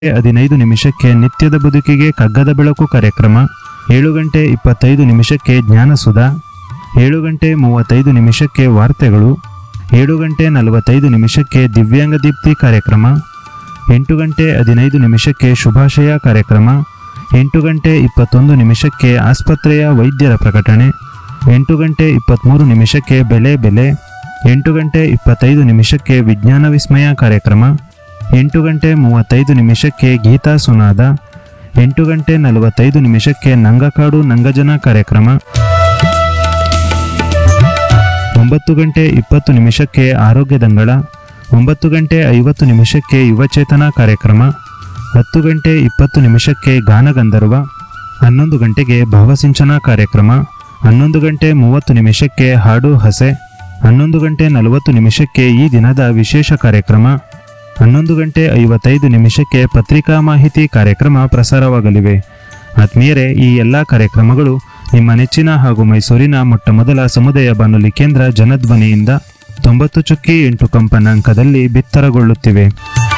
ಹದಿನೈದು ನಿಮಿಷಕ್ಕೆ ನಿತ್ಯದ ಬದುಕಿಗೆ ಕಗ್ಗದ ಬೆಳಕು ಕಾರ್ಯಕ್ರಮ ಏಳು ಗಂಟೆ ಇಪ್ಪತ್ತೈದು ನಿಮಿಷಕ್ಕೆ ಜ್ಞಾನಸುಧಾ ಏಳು ಗಂಟೆ ಮೂವತ್ತೈದು ನಿಮಿಷಕ್ಕೆ ವಾರ್ತೆಗಳು ಏಳು ಗಂಟೆ ನಲವತ್ತೈದು ನಿಮಿಷಕ್ಕೆ ದಿವ್ಯಾಂಗ ದೀಪ್ತಿ ಕಾರ್ಯಕ್ರಮ ಎಂಟು ಗಂಟೆ ಹದಿನೈದು ನಿಮಿಷಕ್ಕೆ ಶುಭಾಶಯ ಕಾರ್ಯಕ್ರಮ ಎಂಟು ಗಂಟೆ ಇಪ್ಪತ್ತೊಂದು ನಿಮಿಷಕ್ಕೆ ಆಸ್ಪತ್ರೆಯ ವೈದ್ಯರ ಪ್ರಕಟಣೆ ಎಂಟು ಗಂಟೆ ಇಪ್ಪತ್ತ್ಮೂರು ನಿಮಿಷಕ್ಕೆ ಬೆಲೆ ಬೆಲೆ ಎಂಟು ಗಂಟೆ ಇಪ್ಪತ್ತೈದು ನಿಮಿಷಕ್ಕೆ ವಿಜ್ಞಾನ ವಿಸ್ಮಯ ಕಾರ್ಯಕ್ರಮ ಎಂಟು ಗಂಟೆ ಮೂವತ್ತೈದು ನಿಮಿಷಕ್ಕೆ ಗೀತಾ ಸುನಾದ ಎಂಟು ಗಂಟೆ ನಲವತ್ತೈದು ನಿಮಿಷಕ್ಕೆ ನಂಗಕಾಡು ನಂಗಜನ ಕಾರ್ಯಕ್ರಮ ಒಂಬತ್ತು ಗಂಟೆ ಇಪ್ಪತ್ತು ನಿಮಿಷಕ್ಕೆ ಆರೋಗ್ಯ ದಂಗಳ ಒಂಬತ್ತು ಗಂಟೆ ಐವತ್ತು ನಿಮಿಷಕ್ಕೆ ಯುವಚೇತನ ಕಾರ್ಯಕ್ರಮ ಹತ್ತು ಗಂಟೆ ಇಪ್ಪತ್ತು ನಿಮಿಷಕ್ಕೆ ಗಾನಗಂಧರ್ವ ಹನ್ನೊಂದು ಗಂಟೆಗೆ ಭಾವಸಿಂಚನ ಕಾರ್ಯಕ್ರಮ ಹನ್ನೊಂದು ಗಂಟೆ ಮೂವತ್ತು ನಿಮಿಷಕ್ಕೆ ಹಾಡು ಹಸೆ ಹನ್ನೊಂದು ಗಂಟೆ ನಲವತ್ತು ನಿಮಿಷಕ್ಕೆ ಈ ದಿನದ ವಿಶೇಷ ಕಾರ್ಯಕ್ರಮ ಹನ್ನೊಂದು ಗಂಟೆ ಐವತ್ತೈದು ನಿಮಿಷಕ್ಕೆ ಪತ್ರಿಕಾ ಮಾಹಿತಿ ಕಾರ್ಯಕ್ರಮ ಪ್ರಸಾರವಾಗಲಿವೆ ಆತ್ಮೀಯರೇ ಈ ಎಲ್ಲ ಕಾರ್ಯಕ್ರಮಗಳು ನಿಮ್ಮ ನೆಚ್ಚಿನ ಹಾಗೂ ಮೈಸೂರಿನ ಮೊಟ್ಟಮೊದಲ ಸಮುದಾಯ ಬಾನುಲಿ ಕೇಂದ್ರ ಜನಧ್ವನಿಯಿಂದ ತೊಂಬತ್ತು ಚುಕ್ಕಿ ಎಂಟು ಕಂಪನಾಂಕದಲ್ಲಿ ಬಿತ್ತರಗೊಳ್ಳುತ್ತಿವೆ